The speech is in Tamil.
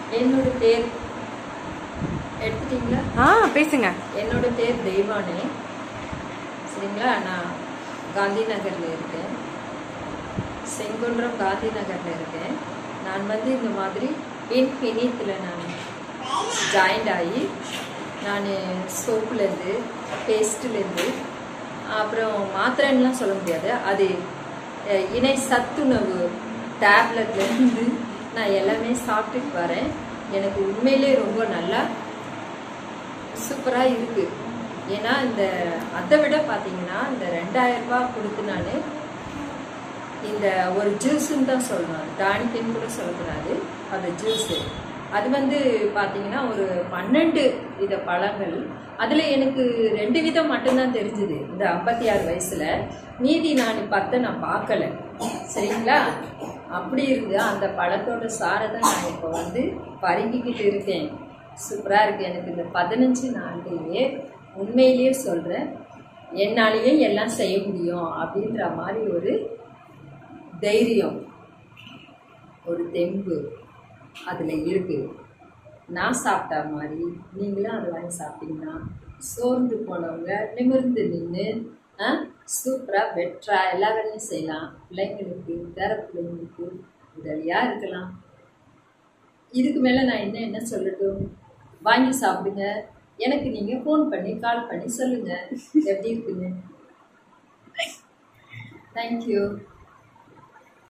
என்னோட பேர் எடுத்துட்டீங்களா ஆ பேசுங்க என்னோட பேர் தெய்வானே சரிங்களா நான் காந்தி நகர்ல இருக்கேன் செங்குன்றம் காந்தி நகர்ல இருக்கேன் நான் வந்து இந்த மாதிரி இன்ஃபினித்தில் நான் ஜாயிண்ட் ஆகி நான் சோப்புலேருந்து பேஸ்ட்லேருந்து அப்புறம் மாத்திரைன்னுலாம் சொல்ல முடியாது அது அஹ், இணை சத்துணவு டேப்லெட்லேருந்து நான் எல்லாமே சாப்பிட்டுட்டு வரேன் எனக்கு உண்மையிலே ரொம்ப நல்லா சூப்பராக இருக்கு ஏன்னா இந்த அதை விட பார்த்தீங்கன்னா இந்த ரெண்டாயிரம் ரூபாய் கொடுத்து நான் இந்த ஒரு ஜூஸுன்னு தான் சொல்லணும் டானிக்குன்னு கூட சொல்லக்கூடாது அது ஜூஸு அது வந்து பார்த்தீங்கன்னா ஒரு பன்னெண்டு வித பழங்கள் அதில் எனக்கு ரெண்டு விதம் மட்டும்தான் தெரிஞ்சுது இந்த ஐம்பத்தி ஆறு வயசில் மீதி நான் பத்தை நான் பார்க்கல சரிங்களா அப்படி இருந்து அந்த பழத்தோட சாரை தான் நான் இப்போ வந்து பருகிக்கிட்டு இருக்கேன் சூப்பராக இருக்கு எனக்கு இந்த பதினஞ்சு நாள்லேயே உண்மையிலேயே சொல்கிறேன் என்னாலேயே எல்லாம் செய்ய முடியும் அப்படின்ற மாதிரி ஒரு தைரியம் ஒரு தெம்பு அதில் இருக்கு நான் சாப்பிட்டா மாதிரி நீங்களும் அதை வாங்கி சாப்பிட்டீங்கன்னா சோர்ந்து போனவங்க நிமிர்ந்து நின்று சூப்பராக பெட்டரா எல்லா வேலையும் செய்யலாம் பிள்ளைங்களுக்கு பேர பிள்ளைங்களுக்கு உதவியாக இருக்கலாம் இதுக்கு மேலே நான் என்ன என்ன சொல்லட்டும் வாங்கி சாப்பிடுங்க எனக்கு நீங்கள் ஃபோன் பண்ணி கால் பண்ணி சொல்லுங்கள் எப்படி இருக்குன்னு தேங்க்யூ